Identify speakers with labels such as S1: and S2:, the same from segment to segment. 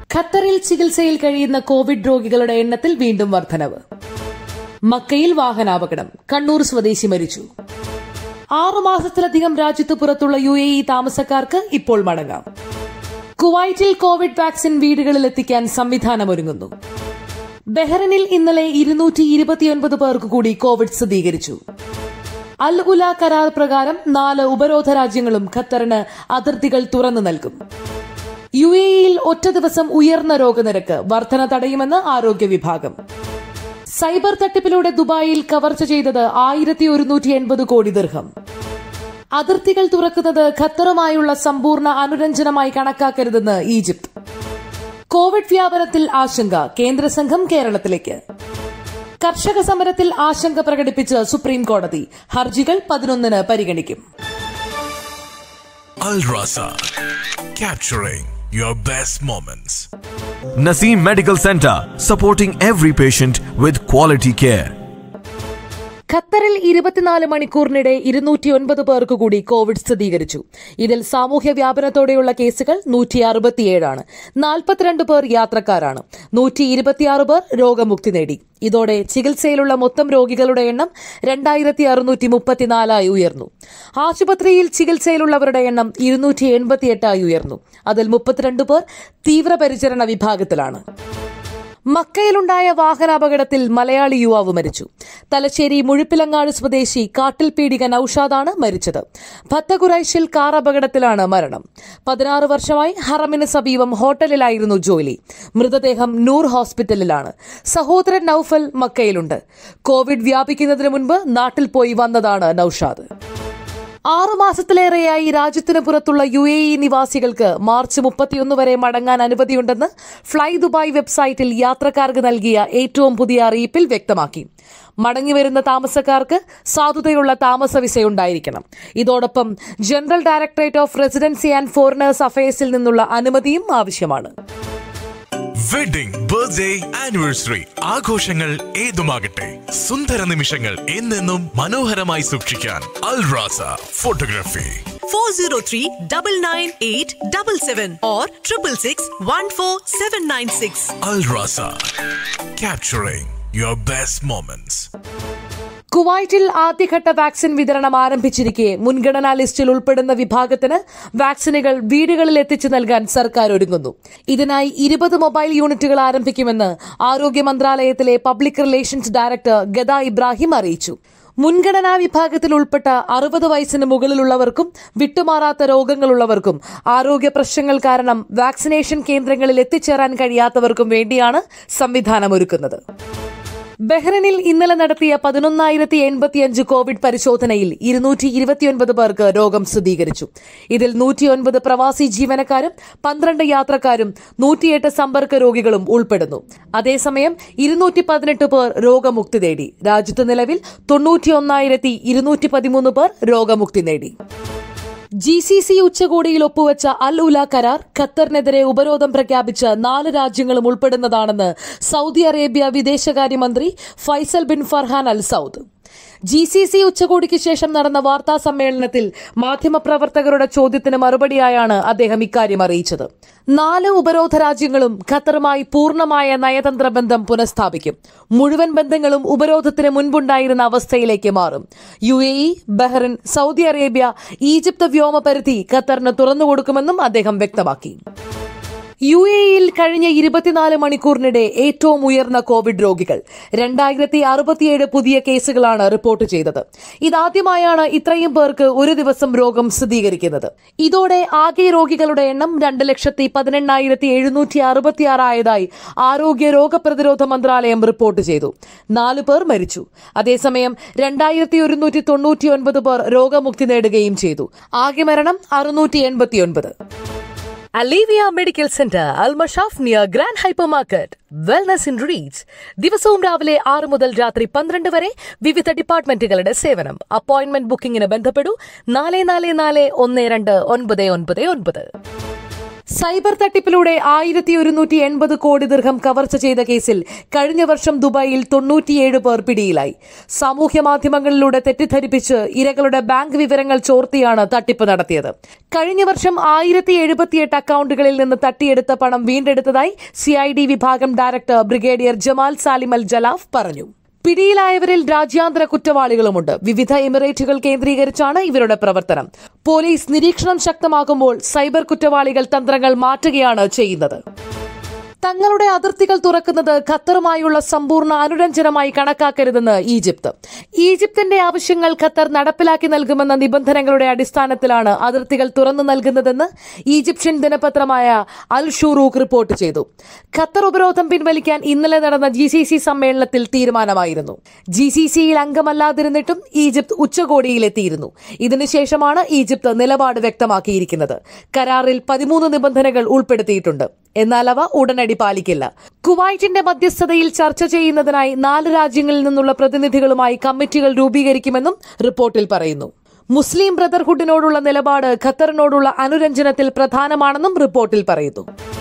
S1: ഖത്തറിൽ ചികിത്സയിൽ കഴിയുന്ന കോവിഡ് രോഗികളുടെ എണ്ണത്തിൽ വീണ്ടും വർധനവ് മക്കയിൽ വാഹനാപകടം കണ്ണൂർ സ്വദേശി മരിച്ചു ആറുമാസത്തിലധികം രാജ്യത്ത് പുറത്തുള്ള യു എ ഇ താമസക്കാർക്ക് ഇപ്പോൾ മടങ്ങാം കുവൈറ്റിൽ കോവിഡ് വാക്സിൻ വീടുകളിൽ എത്തിക്കാൻ സംവിധാനമൊരുങ്ങുന്നു ബഹ്റിനിൽ ഇന്നലെ ഇരുന്നൂറ്റി ഇരുപത്തിയൊൻപത് പേർക്ക് കൂടി കോവിഡ് സ്ഥിരീകരിച്ചു അൽ ഉല കരാർ പ്രകാരം നാല് ഉപരോധ രാജ്യങ്ങളും ഖത്തറിന് അതിർത്തികൾ തുറന്നു നൽകും യു എ ഇയിൽ ഒറ്റ ദിവസം ഉയർന്ന രോഗനിരക്ക് വർധന തടയുമെന്ന് ആരോഗ്യ വിഭാഗം സൈബർ തട്ടിപ്പിലൂടെ ദുബായിൽ കവർച്ച ചെയ്തത് ആയിരത്തി ഒരുന്നൂറ്റി എൺപത് കോടി ദീർഘം അതിർത്തികൾ തുറക്കുന്നത് ഖത്തറുമായുള്ള സമ്പൂർണ്ണ അനുരഞ്ജനമായി കണക്കാക്കരുതെന്ന് ഈജിപ്ത് കോവിഡ് വ്യാപനത്തിൽ ആശങ്ക കേന്ദ്ര സംഘം കേരളത്തിലേക്ക് കർഷക സമരത്തിൽ ആശങ്ക പ്രകടിപ്പിച്ച് സുപ്രീം കോടതി ഹർജികൾ പതിനൊന്നിന് പരിഗണിക്കും
S2: Al Rasa, capturing your best moments.
S3: Naseem Medical Center, supporting every patient with quality care.
S1: ഖത്തറിൽ ഇരുപത്തിനാല് മണിക്കൂറിനിടെ ഇരുന്നൂറ്റിയൊൻപത് പേർക്ക് കൂടി കോവിഡ് സ്ഥിരീകരിച്ചു ഇതിൽ സാമൂഹ്യ വ്യാപനത്തോടെയുള്ള കേസുകൾ നൂറ്റി അറുപത്തിയേഴാണ് നാൽപ്പത്തിരണ്ട് പേർ യാത്രക്കാരാണ് നൂറ്റി ഇരുപത്തിയാറ് പേർ രോഗമുക്തി നേടി ഇതോടെ ചികിത്സയിലുള്ള മൊത്തം രോഗികളുടെ എണ്ണം രണ്ടായിരത്തി അറുന്നൂറ്റി മുപ്പത്തിനാലായി ഉയർന്നു ആശുപത്രിയിൽ ചികിത്സയിലുള്ളവരുടെ എണ്ണം ഇരുന്നൂറ്റി എൺപത്തിയെട്ടായി ഉയർന്നു അതിൽ മുപ്പത്തിരണ്ട് പേർ തീവ്രപരിചരണ വിഭാഗത്തിലാണ് മക്കയിലുണ്ടായ വാഹനാപകടത്തിൽ മലയാളി യുവാവ് മരിച്ചു തലശ്ശേരി മുഴുപ്പിലങ്ങാട് സ്വദേശി കാട്ടിൽ പീഡിക നൌഷാദാണ് മരിച്ചത് ഭത്തകുറൈശിൽ കാർ അപകടത്തിലാണ് മരണം പതിനാറ് വർഷമായി ഹറമിന് സമീപം ഹോട്ടലിലായിരുന്നു ജോലി മൃതദേഹം നൂർ ഹോസ്പിറ്റലിലാണ് സഹോദരൻ നൌഫൽ മക്കയിലുണ്ട് കോവിഡ് വ്യാപിക്കുന്നതിന് മുൻപ് നാട്ടിൽ പോയി വന്നതാണ് നൌഷാദ് ആറുമാസത്തിലേറെയായി രാജ്യത്തിന് പുറത്തുള്ള യു എ ഇ നിവാസികൾക്ക് മാർച്ച് മുപ്പത്തിയൊന്ന് വരെ മടങ്ങാൻ അനുമതിയുണ്ടെന്ന് ഫ്ലൈ ദുബായ് വെബ്സൈറ്റിൽ യാത്രക്കാർക്ക് നൽകിയ ഏറ്റവും പുതിയ അറിയിപ്പിൽ വ്യക്തമാക്കി മടങ്ങിവരുന്ന താമസക്കാർക്ക് സാധുതയുള്ള താമസ വിസയുണ്ടായിരിക്കണം ഇതോടൊപ്പം general directorate of residency and foreigners അഫയേഴ്സിൽ നിന്നുള്ള അനുമതിയും ആവശ്യമാണ്
S2: വെഡിംഗ് ബർത്ത്ഡേ ആനിവേഴ്സറി ആഘോഷങ്ങൾ ഏതുമാകട്ടെ സുന്ദര നിമിഷങ്ങൾ എന്നെന്നും മനോഹരമായി സൂക്ഷിക്കാൻ Al Raza photography
S4: 403 998 77 or 666 14796.
S2: Al Raza capturing your best moments.
S1: കുവൈറ്റിൽ ആദ്യഘട്ട വാക്സിൻ വിതരണം ആരംഭിച്ചിരിക്കെ മുൻഗണനാ ലിസ്റ്റിൽ ഉൾപ്പെടുന്ന വിഭാഗത്തിന് വാക്സിനുകൾ വീടുകളിൽ എത്തിച്ചു നൽകാൻ സർക്കാർ ഒരുങ്ങുന്നു ഇതിനായി ഇരുപത് മൊബൈൽ യൂണിറ്റുകൾ ആരംഭിക്കുമെന്ന് ആരോഗ്യ മന്ത്രാലയത്തിലെ public relations director Ghada Ibrahim അറിയിച്ചു മുൻഗണനാ വിഭാഗത്തിൽ ഉൾപ്പെട്ട അറുപത് വയസ്സിന് മുകളിലുള്ളവർക്കും വിട്ടുമാറാത്ത രോഗങ്ങളുള്ളവർക്കും ആരോഗ്യ പ്രശ്നങ്ങൾ കാരണം വാക്സിനേഷൻ കേന്ദ്രങ്ങളിൽ എത്തിച്ചേരാൻ കഴിയാത്തവർക്കും വേണ്ടിയാണ് സംവിധാനമൊരുക്കുന്നത് ബഹ്റിനിൽ ഇന്നലെ നടത്തിയ പതിനൊന്നായിരത്തി എൺപത്തിയഞ്ച് കോവിഡ് പരിശോധനയിൽ ഇരുന്നൂറ്റി ഇരുപത്തിയൊൻപത് പേർക്ക് രോഗം സ്ഥിരീകരിച്ചു ഇതിൽ നൂറ്റിയൊൻപത് പ്രവാസി ജീവനക്കാരും പന്ത്രണ്ട് യാത്രക്കാരും നൂറ്റിയെട്ട് സമ്പർക്ക രോഗികളും ഉൾപ്പെടുന്നു അതേസമയം ഇരുന്നൂറ്റി പതിനെട്ട് പേർ രോഗമുക്തി നേടി രാജ്യത്ത് നിലവിൽ തൊണ്ണൂറ്റിയൊന്നായിരത്തി ഇരുന്നൂറ്റി പതിമൂന്ന് പേർ രോഗമുക്തി നേടി ജി സി സി ഉച്ചകോടിയിൽ ഒപ്പുവെച്ച അൽ ഉല കരാർ ഖത്തറിനെതിരെ ഉപരോധം പ്രഖ്യാപിച്ച നാല് രാജ്യങ്ങളും ഉൾപ്പെടുന്നതാണെന്ന് സൗദി അറേബ്യ വിദേശകാര്യമന്ത്രി Faisal bin Farhan Al Saud G C C ഉച്ചകോടിക്ക് ശേഷം നടന്ന വാർത്താ സമ്മേളനത്തിൽ മാധ്യമപ്രവർത്തകരുടെ ചോദ്യത്തിന് മറുപടിയായാണ് അദ്ദേഹം ഇക്കാര്യം അറിയിച്ചത് നാല് ഉപരോധ രാജ്യങ്ങളും ഖത്തറുമായി പൂർണ്ണമായ നയതന്ത്ര ബന്ധം പുനഃസ്ഥാപിക്കും മുഴുവൻ ബന്ധങ്ങളും ഉപരോധത്തിന് മുൻപുണ്ടായിരുന്ന അവസ്ഥയിലേക്ക് മാറും U A E Bahrain Saudi Arabia Egypt വ്യോമപരിധി ഖത്തറിന് തുറന്നുകൊടുക്കുമെന്നും അദ്ദേഹം വ്യക്തമാക്കി യു എയിൽ കഴിഞ്ഞ ഇരുപത്തിനാല് മണിക്കൂറിനിടെ ഏറ്റവും ഉയർന്ന കോവിഡ് രോഗികൾ രണ്ടായിരത്തി അറുപത്തിയേഴ് പുതിയ കേസുകളാണ് റിപ്പോർട്ട് ചെയ്തത് ഇതാദ്യമായാണ് ഇത്രയും പേർക്ക് ഒരു ദിവസം രോഗം സ്ഥിരീകരിക്കുന്നത് ഇതോടെ ആകെ രോഗികളുടെ എണ്ണം രണ്ട് ലക്ഷത്തി പതിനെണ്ണായിരത്തി എഴുന്നൂറ്റി അറുപത്തിയാറായതായി ആരോഗ്യ രോഗപ്രതിരോധ മന്ത്രാലയം റിപ്പോർട്ട് ചെയ്തു നാല് പേർ മരിച്ചു അതേസമയം രണ്ടായിരത്തി ഒരുന്നൂറ്റി തൊണ്ണൂറ്റിയൊൻപത് പേർ രോഗമുക്തി നേടുകയും ചെയ്തു ആകെ മരണം അറുന്നൂറ്റി എൺപത്തിയൊൻപത് Alivia medical centre Al Mashaf near grand hypermarket wellness in reach ദിവസവും രാവിലെ ആറ് മുതൽ രാത്രി പന്ത്രണ്ട് വരെ വിവിധ ഡിപ്പാർട്ട്മെന്റുകളുടെ സേവനം അപ്പോയിന്റ്മെന്റ് ബുക്കിംഗിന് ബന്ധപ്പെടൂ നാല് നാല് നാല് ഒന്ന് രണ്ട് ഒൻപത് ഒൻപത് ഒൻപത് സൈബർ തട്ടിപ്പിലൂടെ ആയിരത്തി ഒരുന്നൂറ്റി എൺപത് കോടി ദീർഘം കവർച്ച ചെയ്ത കേസിൽ കഴിഞ്ഞ വർഷം ദുബായിൽ തൊണ്ണൂറ്റിയേഴ് പേർ പിടിയിലായി സാമൂഹ്യ മാധ്യമങ്ങളിലൂടെ തെറ്റിദ്ധരിപ്പിച്ച് ഇരകളുടെ ബാങ്ക് വിവരങ്ങൾ ചോർത്തിയാണ് തട്ടിപ്പ് നടത്തിയത് കഴിഞ്ഞ വർഷം ആയിരത്തി എഴുപത്തിയെട്ട് അക്കൌണ്ടുകളിൽ നിന്ന് തട്ടിയെടുത്ത പണം വീണ്ടെടുത്തതായി സിഐഡി വിഭാഗം director brigadier Jamal Salim Al Jalaf പറഞ്ഞു പിടിയിലായവരിൽ രാജ്യാന്തര കുറ്റവാളികളുമുണ്ട് വിവിധ എമിറേറ്റുകൾ കേന്ദ്രീകരിച്ചാണ് ഇവരുടെ പ്രവർത്തനം പോലീസ് നിരീക്ഷണം ശക്തമാക്കുമ്പോൾ സൈബർ കുറ്റവാളികൾ തന്ത്രങ്ങൾ മാറ്റുകയാണ് ചെയ്യുന്നത് തങ്ങളുടെ അതിർത്തികൾ തുറക്കുന്നത് ഖത്തറുമായുള്ള സമ്പൂർണ്ണ അനുരഞ്ജനമായി കണക്കാക്കരുതെന്ന് ഈജിപ്ത് ഈജിപ്തിന്റെ ആവശ്യങ്ങൾ ഖത്തർ നടപ്പിലാക്കി നൽകുമെന്ന നിബന്ധനകളുടെ അടിസ്ഥാനത്തിലാണ് അതിർത്തികൾ തുറന്നു നൽകുന്നതെന്ന് ഈജിപ്ഷ്യൻ ദിനപത്രമായ അൽ ഷൂറൂഖ് റിപ്പോർട്ട് ചെയ്തു ഖത്തർ ഉപരോധം പിൻവലിക്കാൻ ഇന്നലെ നടന്ന ജി സി സി സമ്മേളനത്തിൽ തീരുമാനമായിരുന്നു ജി സി സിയിൽ അംഗമല്ലാതിരുന്നിട്ടും ഈജിപ്ത് ഉച്ചകോടിയിലെത്തിയിരുന്നു ഇതിനുശേഷമാണ് ഈജിപ്ത് നിലപാട് വ്യക്തമാക്കിയിരിക്കുന്നത് കരാറിൽ പതിമൂന്ന് നിബന്ധനകൾ ഉൾപ്പെടുത്തിയിട്ടുണ്ട് എന്നാൽ അവ ഉടനടി പാലിക്കില്ല കുവൈറ്റിന്റെ മധ്യസ്ഥതയിൽ ചർച്ച ചെയ്യുന്നതിനായി നാല് രാജ്യങ്ങളിൽ നിന്നുള്ള പ്രതിനിധികളുമായി കമ്മിറ്റികൾ രൂപീകരിക്കുമെന്നും റിപ്പോർട്ടിൽ പറയുന്നു മുസ്ലിം ബ്രദർഹുഡിനോടുള്ള നിലപാട് ഖത്തറിനോടുള്ള അനുരഞ്ജനത്തിൽ പ്രധാനമാണെന്നും റിപ്പോർട്ടിൽ പറയുന്നു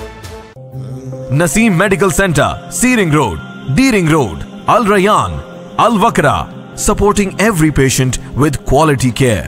S3: Naseem Medical Center, Searing Road, Deering Road, Al Rayyan, Al Wakra, supporting every patient with quality care.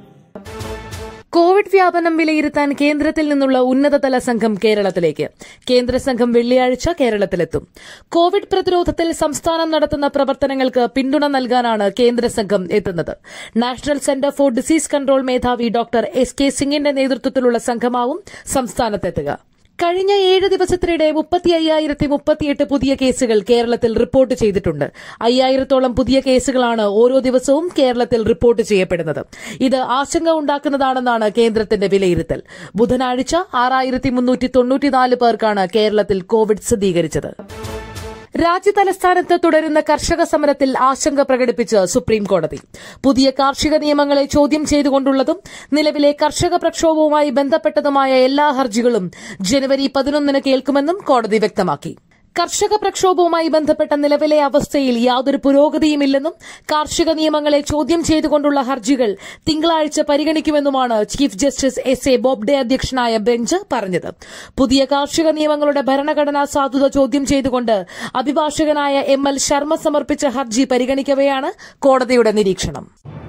S1: Covid വ്യാപനം വിലയിരുത്താൻ കേന്ദ്രത്തിൽ നിന്നുള്ള ഉന്നതതല സംഘം കേരളത്തിലേക്ക് കേന്ദ്ര സംഘം വെള്ളിയാഴ്ച കേരളത്തിലെത്തും കോവിഡ് പ്രതിരോധത്തിൽ സംസ്ഥാനം നടത്തുന്ന പ്രവർത്തനങ്ങൾക്ക് പിന്തുണ നൽകാനാണ് കേന്ദ്ര സംഘം എത്തുന്നത് national centre for disease control മേധാവി ഡോക്ടർ എസ് കെ സിംഗിന്റെ നേതൃത്വത്തിലുള്ള സംഘമാവും സംസ്ഥാനത്തെത്തുക കഴിഞ്ഞ ഏഴ് ദിവസത്തിനിടെ മുപ്പത്തി അയ്യായിരത്തി മുപ്പത്തിയെട്ട് പുതിയ കേസുകൾ കേരളത്തിൽ റിപ്പോർട്ട് ചെയ്തിട്ടുണ്ട് അയ്യായിരത്തോളം പുതിയ കേസുകളാണ് ഓരോ ദിവസവും കേരളത്തിൽ റിപ്പോർട്ട് ചെയ്യപ്പെടുന്നത് ഇത് ആശങ്ക ഉണ്ടാക്കുന്നതാണെന്നാണ് കേന്ദ്രത്തിന്റെ വിലയിരുത്തൽ ബുധനാഴ്ച ആറായിരത്തി മുന്നൂറ്റി തൊണ്ണൂറ്റിനാല് പേർക്കാണ് കേരളത്തിൽ കോവിഡ് സ്ഥിരീകരിച്ചത് രാജ്യതലസ്ഥാനത്ത് തുടരുന്ന കർഷക സമരത്തിൽ ആശങ്ക പ്രകടിപ്പിച്ച് സുപ്രീം കോടതി പുതിയ കാർഷിക നിയമങ്ങളെ ചോദ്യം ചെയ്തുകൊണ്ടുള്ളതും നിലവിലെ കർഷക പ്രക്ഷോഭവുമായി ബന്ധപ്പെട്ടതുമായ എല്ലാ ഹർജികളും ജനുവരി പതിനൊന്നിന് കേൾക്കുമെന്നും കോടതി വ്യക്തമാക്കി കർഷക പ്രക്ഷോഭവുമായി ബന്ധപ്പെട്ട നിലവിലെ അവസ്ഥയിൽ യാതൊരു പുരോഗതിയുമില്ലെന്നും കാർഷിക നിയമങ്ങളെ ചോദ്യം ചെയ്തുകൊണ്ടുള്ള ഹർജികൾ തിങ്കളാഴ്ച പരിഗണിക്കുമെന്നുമാണ് chief justice S A Bobde അധ്യക്ഷനായ ബെഞ്ച് പറഞ്ഞത് പുതിയ കാർഷിക നിയമങ്ങളുടെ ഭരണഘടനാ സാധുത ചോദ്യം ചെയ്തുകൊണ്ട് അഭിഭാഷകനായ എം എൽ ശർമ്മ സമർപ്പിച്ച ഹർജി പരിഗണിക്കവെയാണ് കോടതിയുടെ നിരീക്ഷണം